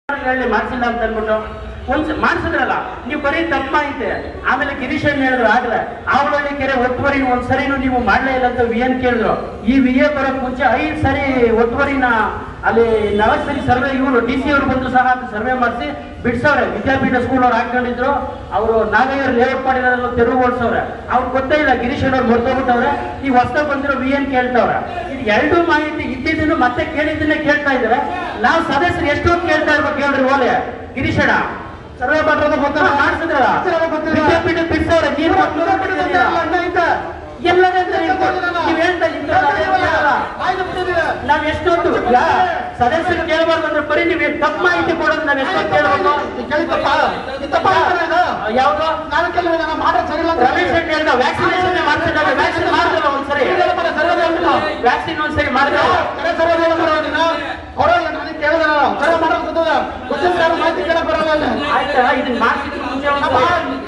ಹೇಳಿ ಮಾಡ್ಸಿಲ್ಲ ಅಂತ ಅನ್ಬಿಟ್ಟು ಒಂದ್ ಮಾಡ್ಸಿದ್ರಲ್ಲ ನೀವು ಬರೀ ತಪ್ಪಾಯ್ತೆ ಆಮೇಲೆ ಗಿರೀಶ್ ಏನ್ ಹೇಳಿದ್ರು ಆಗ್ಲೇ ಆವಳಹಳ್ಳಿ ಕೆರೆ ಒತ್ತುವರಿ ಒಂದ್ ಸರಿನೂ ನೀವು ಮಾಡ್ಲೇ ಇಲ್ಲ ಅಂತ ವಿ ಎನ್ ಕೇಳಿದ್ರು ಈ ವಿ ಎ ಬರೋಕ್ ಮುಂಚೆ ಐದ್ ಸರಿ ಒತ್ತುವರಿನ ಅಲ್ಲಿ ನಾಲ್ಕು ಸರಿ ಸರ್ವೆ ಇವರು ಡಿ ಸಿ ಅವರು ಬಂದು ಸಹ ಸರ್ವೆ ಮಾಡಿಸಿ ಬಿಡ್ಸವ್ರೆ ವಿದ್ಯಾಪೀಠ ಸ್ಕೂಲ್ ಅವ್ರು ಹಾಕೊಂಡಿದ್ರು ಅವರು ನಾಗಯ್ಯವ್ರು ಲೇಔಟ್ ಮಾಡಿರೋದ್ರಲ್ಲಿ ತೆರವು ಓಡಿಸವ್ರೆ ಅವ್ರು ಗೊತ್ತೇ ಇಲ್ಲ ಗಿರೀಶ್ ಅವ್ರು ಮರ್ತೋಗ್ಬಿಟ್ಟವ್ರೆ ಈ ಹೊಸ ಬಂದಿರೋ ವಿ ಎನ್ ಕೇಳ್ತವ್ರೆ ಇದು ಎರಡು ಮಾಹಿತಿ ಇದ್ದಿದ್ದನ್ನು ಮತ್ತೆ ಕೇಳಿದ್ದನ್ನೇ ಕೇಳ್ತಾ ಇದ್ದಾರೆ ನಾವು ಸದಸ್ಯರು ಎಷ್ಟೊತ್ತು ಕೇಳ್ತಾ ಇರ್ಬೇಕು ಹೇಳ್ರಿ ಓಲೆ ಗಿರೀಶಣ್ಣ ಸರ್ವೆ ಮಾಡಿರೋದು ಗೊತ್ತಲ್ಲ ಮಾಡಿಸಿದ್ರಲ್ಲ ವಿದ್ಯಾಪೀಠ ಬಿಡ್ಸವ್ರೆ ನೀರು ಎಲ್ಲದೇ ನೀವ್ ಹೇಳ್ತಾ ಇದ್ದೀರಲ್ಲ, ಅದೇ ಕೇಳಲ್ಲ. ನಾವ್ ಎಷ್ಟೊತ್ತು ಈಗ ಸದಸ್ಯರು ಕೇಳಬಾರ್ದು ಅಂದ್ರೆ ಬರೀ ನೀವು ತಪ್ಪು ಮಾಹಿತಿ ಕೊಡೋದು ನಾವ್ ಎಷ್ಟೊತ್ತು ಕೇಳಬೇಕು ಯಾವ್ದು ರಮೇಶ್ ಶೆಟ್ಟಿ ಹೇಳ್ದ ವ್ಯಾಕ್ಸಿನೇಷನ್ ಮಾಡ್ತಿದ್ದಾಗ ವ್ಯಾಕ್ಸಿನ್ ಮಾಡಿದ್ರಲ್ಲ ಒಂದ್ಸರಿ ವ್ಯಾಕ್ಸಿನ್ ಒಂದ್ಸರಿ ಮಾಡಿದ್ರೆ ಆಯ್ತಾ ಇದನ್ನ ಮಾಡ್ಸಿದ್ರೆ ಮುಂಚೆ ಒಂದ್ಸರಿ